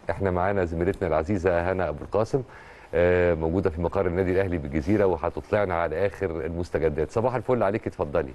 احنا معانا زميلتنا العزيزه هنا ابو القاسم آه، موجوده في مقر النادي الاهلي بالجزيره وهتطلعنا على اخر المستجدات صباح الفل عليك اتفضلي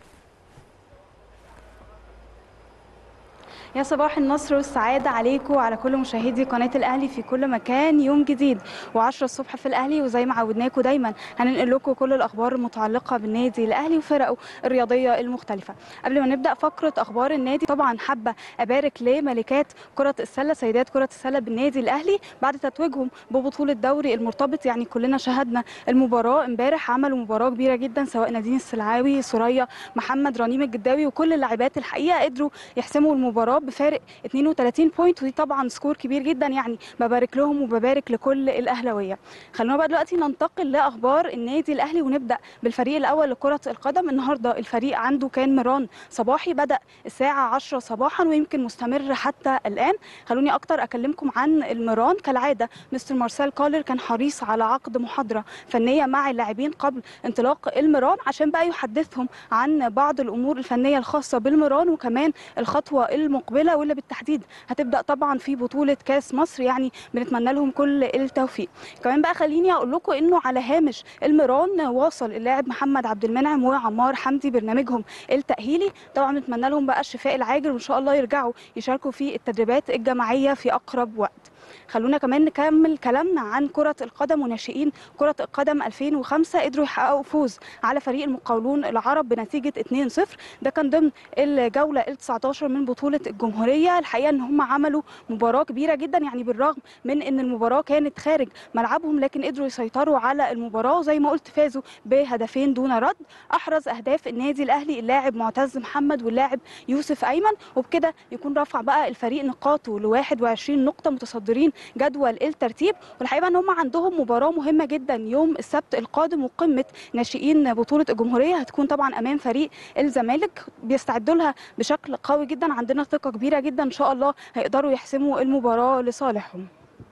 يا صباح النصر والسعادة عليكم وعلى كل مشاهدي قناة الأهلي في كل مكان يوم جديد و10 الصبح في الأهلي وزي ما عودناكم دايما هننقل لكم كل الأخبار المتعلقة بالنادي الأهلي وفرقه الرياضية المختلفة قبل ما نبدأ فقرة أخبار النادي طبعا حابة أبارك لملكات كرة السلة سيدات كرة السلة بالنادي الأهلي بعد تتويجهم ببطولة دوري المرتبط يعني كلنا شاهدنا المباراة امبارح عملوا مباراة كبيرة جدا سواء نادين السلعاوي سوريا محمد رنيم الجداوي وكل اللاعبات الحقيقة قدروا يحسموا المباراة بفارق 32 بوينت ودي طبعا سكور كبير جدا يعني ببارك لهم وببارك لكل الاهلاويه خلونا بقى دلوقتي ننتقل لاخبار النادي الاهلي ونبدا بالفريق الاول لكره القدم النهارده الفريق عنده كان مران صباحي بدا الساعه 10 صباحا ويمكن مستمر حتى الان خلوني اكتر اكلمكم عن المران كالعاده مستر مارسيل كولر كان حريص على عقد محاضره فنيه مع اللاعبين قبل انطلاق المران عشان بقى يحدثهم عن بعض الامور الفنيه الخاصه بالمران وكمان الخطوه المقبله واللي بالتحديد هتبدا طبعا في بطوله كاس مصر يعني بنتمنى لهم كل التوفيق كمان بقى خليني اقول لكم انه على هامش المران واصل اللاعب محمد عبد المنعم وعمار حمدي برنامجهم التاهيلي طبعا بنتمنى لهم بقى الشفاء العاجل وان شاء الله يرجعوا يشاركوا في التدريبات الجماعيه في اقرب وقت خلونا كمان نكمل كلامنا عن كرة القدم وناشئين كرة القدم 2005 قدروا يحققوا فوز على فريق المقاولون العرب بنتيجة 2-0 ده كان ضمن الجولة ال 19 من بطولة الجمهورية الحقيقة ان هم عملوا مباراة كبيرة جدا يعني بالرغم من ان المباراة كانت خارج ملعبهم لكن قدروا يسيطروا على المباراة زي ما قلت فازوا بهدفين دون رد احرز اهداف النادي الاهلي اللاعب معتز محمد واللاعب يوسف ايمن وبكده يكون رفع بقى الفريق نقاطه ل 21 نقطة متصدرين جدول الترتيب والحقيقه ان هم عندهم مباراه مهمه جدا يوم السبت القادم وقمه ناشئين بطوله الجمهوريه هتكون طبعا امام فريق الزمالك بيستعدوا لها بشكل قوي جدا عندنا ثقه كبيره جدا ان شاء الله هيقدروا يحسموا المباراه لصالحهم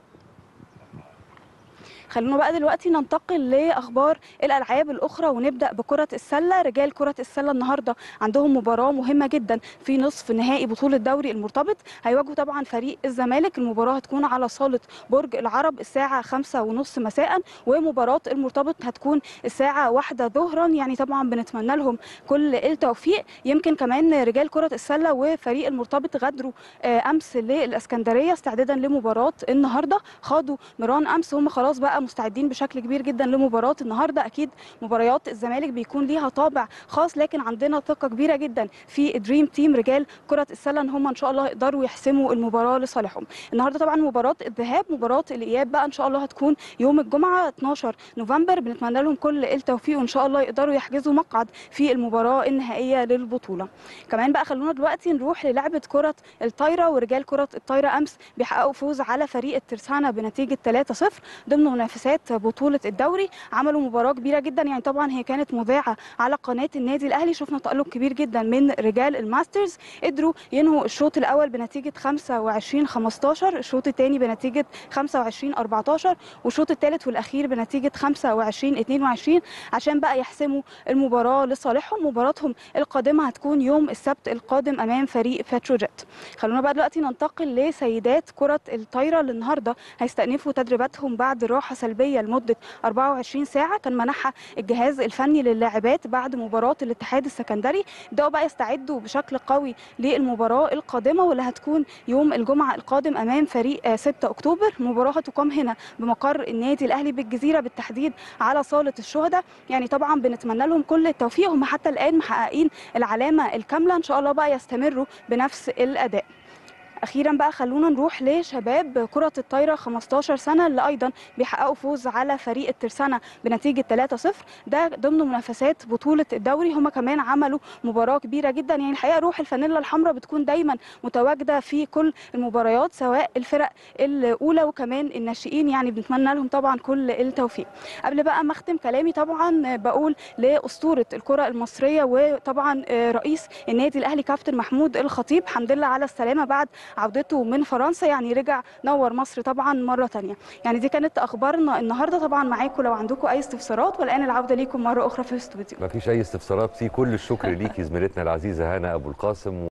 خلونا بقى دلوقتي ننتقل لاخبار الالعاب الاخرى ونبدا بكره السله رجال كره السله النهارده عندهم مباراه مهمه جدا في نصف نهائي بطوله دوري المرتبط هيواجهوا طبعا فريق الزمالك المباراه هتكون على صاله برج العرب الساعه خمسة ونص مساء ومباراه المرتبط هتكون الساعه واحدة ظهرا يعني طبعا بنتمنى لهم كل التوفيق يمكن كمان رجال كره السله وفريق المرتبط غادروا امس للاسكندريه استعدادا لمباراه النهارده خاضوا مران امس هم خلاص بقى مستعدين بشكل كبير جدا لمباراه النهارده اكيد مباريات الزمالك بيكون ليها طابع خاص لكن عندنا ثقه كبيره جدا في دريم تيم رجال كره السله ان هم ان شاء الله يقدروا يحسموا المباراه لصالحهم النهارده طبعا مباراه الذهاب مباراه الاياب بقى ان شاء الله هتكون يوم الجمعه 12 نوفمبر بنتمنى لهم كل التوفيق وان شاء الله يقدروا يحجزوا مقعد في المباراه النهائيه للبطوله كمان بقى خلونا دلوقتي نروح للعبه كره الطايره ورجال كره الطايره امس بيحققوا فوز على فريق الترسانه بنتيجه 3-0 ضمن منافسات بطوله الدوري عملوا مباراه كبيره جدا يعني طبعا هي كانت مذاعه على قناه النادي الاهلي شفنا تالق كبير جدا من رجال الماسترز قدروا ينهوا الشوط الاول بنتيجه 25 15 الشوط الثاني بنتيجه 25 14 والشوط الثالث والاخير بنتيجه 25 22 عشان بقى يحسموا المباراه لصالحهم مباراتهم القادمه هتكون يوم السبت القادم امام فريق بتروجيت خلونا بقى دلوقتي ننتقل لسيدات كره الطايره اللي النهارده هيستأنفوا تدريباتهم بعد راحه سلبيه لمده 24 ساعه كان منحها الجهاز الفني للاعبات بعد مباراه الاتحاد السكندري بداوا بقى يستعدوا بشكل قوي للمباراه القادمه واللي هتكون يوم الجمعه القادم امام فريق 6 اكتوبر المباراه هتقام هنا بمقر النادي الاهلي بالجزيره بالتحديد على صاله الشهداء يعني طبعا بنتمنى لهم كل التوفيق هم حتى الان محققين العلامه الكامله ان شاء الله بقى يستمروا بنفس الاداء اخيرا بقى خلونا نروح لشباب كره الطايره 15 سنه اللي ايضا بيحققوا فوز على فريق الترسانه بنتيجه 3-0 ده ضمن منافسات بطوله الدوري هم كمان عملوا مباراه كبيره جدا يعني الحقيقه روح الفانيلا الحمراء بتكون دايما متواجده في كل المباريات سواء الفرق الاولى وكمان الناشئين يعني بنتمنى لهم طبعا كل التوفيق قبل بقى ما اختم كلامي طبعا بقول لاسطوره الكره المصريه وطبعا رئيس النادي الاهلي كابتن محمود الخطيب الحمد لله على السلامه بعد عودته من فرنسا يعني رجع نور مصر طبعا مره ثانيه يعني دي كانت اخبارنا النهارده طبعا معاكم لو عندكم اي استفسارات والان العوده ليكم مره اخرى في الاستوديو ما فيش اي استفسارات في كل الشكر ليكي زميلتنا العزيزه هنا ابو القاسم